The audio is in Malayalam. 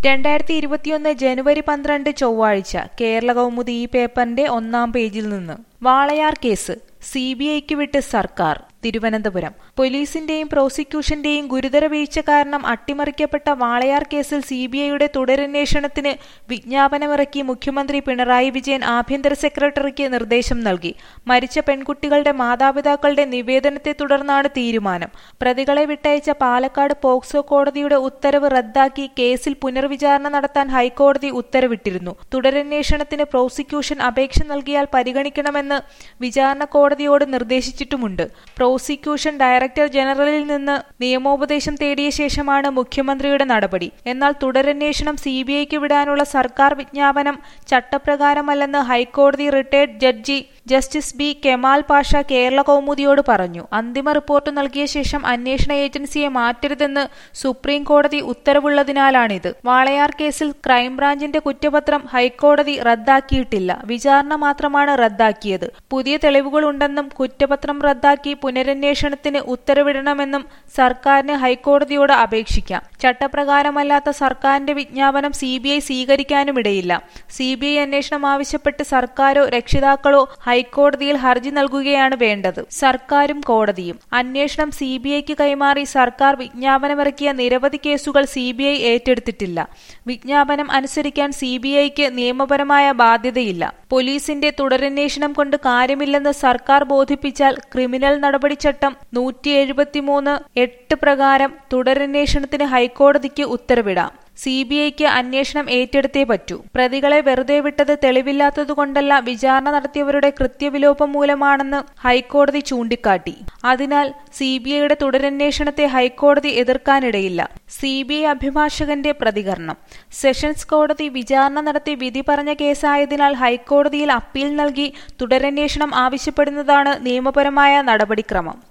രണ്ടായിരത്തി ഇരുപത്തിയൊന്ന് ജനുവരി പന്ത്രണ്ട് ചൊവ്വാഴ്ച കേരള കൗമുദി ഈ പേപ്പറിന്റെ ഒന്നാം പേജിൽ നിന്ന് വാളയാർ കേസ് സി ബി ഐക്ക് വിട്ട് സർക്കാർ തിരുവനന്തപുരം പോലീസിന്റെയും പ്രോസിക്യൂഷന്റെയും ഗുരുതര വീഴ്ച കാരണം അട്ടിമറിക്കപ്പെട്ട വാളയാർ കേസിൽ സി ബി ഐയുടെ തുടരന്വേഷണത്തിന് വിജ്ഞാപനമിറക്കി മുഖ്യമന്ത്രി പിണറായി വിജയൻ ആഭ്യന്തര സെക്രട്ടറിക്ക് നിർദ്ദേശം നൽകി മരിച്ച പെൺകുട്ടികളുടെ മാതാപിതാക്കളുടെ നിവേദനത്തെ തുടർന്നാണ് തീരുമാനം പ്രതികളെ വിട്ടയച്ച പാലക്കാട് പോക്സോ കോടതിയുടെ ഉത്തരവ് റദ്ദാക്കി കേസിൽ പുനർവിചാരണ നടത്താൻ ഹൈക്കോടതി ഉത്തരവിട്ടിരുന്നു തുടരന്വേഷണത്തിന് പ്രോസിക്യൂഷൻ അപേക്ഷ നൽകിയാൽ പരിഗണിക്കണമെന്ന് വിചാരണ കോടതിയോട് നിർദ്ദേശിച്ചിട്ടുമുണ്ട് പ്രോസിക്യൂഷൻ ഡയറക്ടർ ജനറലിൽ നിന്ന് നിയമോപദേശം തേടിയ ശേഷമാണ് മുഖ്യമന്ത്രിയുടെ നടപടി എന്നാൽ തുടരന്വേഷണം സി ബി ഐക്ക് വിടാനുള്ള സർക്കാർ വിജ്ഞാപനം ചട്ടപ്രകാരമല്ലെന്ന് ഹൈക്കോടതി retired judge justice B Kemal Pasha Kerala കൗമുദിയോട് പറഞ്ഞു അന്തിമ റിപ്പോർട്ട് നൽകിയ ശേഷം അന്വേഷണ ഏജൻസിയെ മാറ്റരുതെന്ന് സുപ്രീം കോടതി ഉത്തരവുള്ളതിനാലാണിത് വാളയാർ കേസിൽ ക്രൈംബ്രാഞ്ചിന്റെ കുറ്റപത്രം ഹൈക്കോടതി റദ്ദാക്കിയിട്ടില്ല വിചാരണ മാത്രമാണ് റദ്ദാക്കിയത് പുതിയ തെളിവുകളുണ്ടെന്നും കുറ്റപത്രം റദ്ദാക്കി പുനരന്വേഷണത്തിന് ഉത്തരവിടണമെന്നും സർക്കാരിന് ഹൈക്കോടതിയോട് അപേക്ഷിക്കാം ചട്ടപ്രകാരമല്ലാത്ത സർക്കാരിന്റെ വിജ്ഞാപനം സി ബി ഐ സ്വീകരിക്കാനുമിടയില്ല സി ബി ഐ അന്വേഷണം ആവശ്യപ്പെട്ട് സർക്കാരോ രക്ഷിതാക്കളോ ഹൈക്കോടതിയിൽ ഹർജി നൽകുകയാണ് വേണ്ടത് സർക്കാരും കോടതിയും അന്വേഷണം സി ബി ഐക്ക് കൈമാറി സർക്കാർ വിജ്ഞാപനമിറക്കിയ നിരവധി കേസുകൾ സി ബി ഐ ഏറ്റെടുത്തിട്ടില്ല വിജ്ഞാപനം അനുസരിക്കാൻ സി ബി ഐക്ക് നിയമപരമായ ബാധ്യതയില്ല പോലീസിന്റെ തുടരന്വേഷണം കൊണ്ട് കാര്യമില്ലെന്ന് സർക്കാർ ബോധിപ്പിച്ചാൽ ക്രിമിനൽ നടപടിച്ചട്ടം നൂറ്റി എഴുപത്തിമൂന്ന് എട്ട് പ്രകാരം തുടരന്വേഷണത്തിന് ഹൈക്കോടതിക്ക് ഉത്തരവിടാം സി ബി ഐക്ക് അന്വേഷണം ഏറ്റെടുത്തേ പറ്റൂ പ്രതികളെ വെറുതെ വിട്ടത് തെളിവില്ലാത്തതുകൊണ്ടല്ല വിചാരണ നടത്തിയവരുടെ കൃത്യവിലോപം മൂലമാണെന്ന് ഹൈക്കോടതി ചൂണ്ടിക്കാട്ടി അതിനാൽ സി ബി ഐയുടെ തുടരന്വേഷണത്തെ ഹൈക്കോടതി എതിർക്കാനിടയില്ല സി ബി ഐ അഭിഭാഷകന്റെ പ്രതികരണം സെഷൻസ് കോടതി വിചാരണ നടത്തി വിധി പറഞ്ഞ കേസായതിനാൽ ഹൈക്കോടതിയിൽ അപ്പീൽ നൽകി തുടരന്വേഷണം ആവശ്യപ്പെടുന്നതാണ് നിയമപരമായ നടപടിക്രമം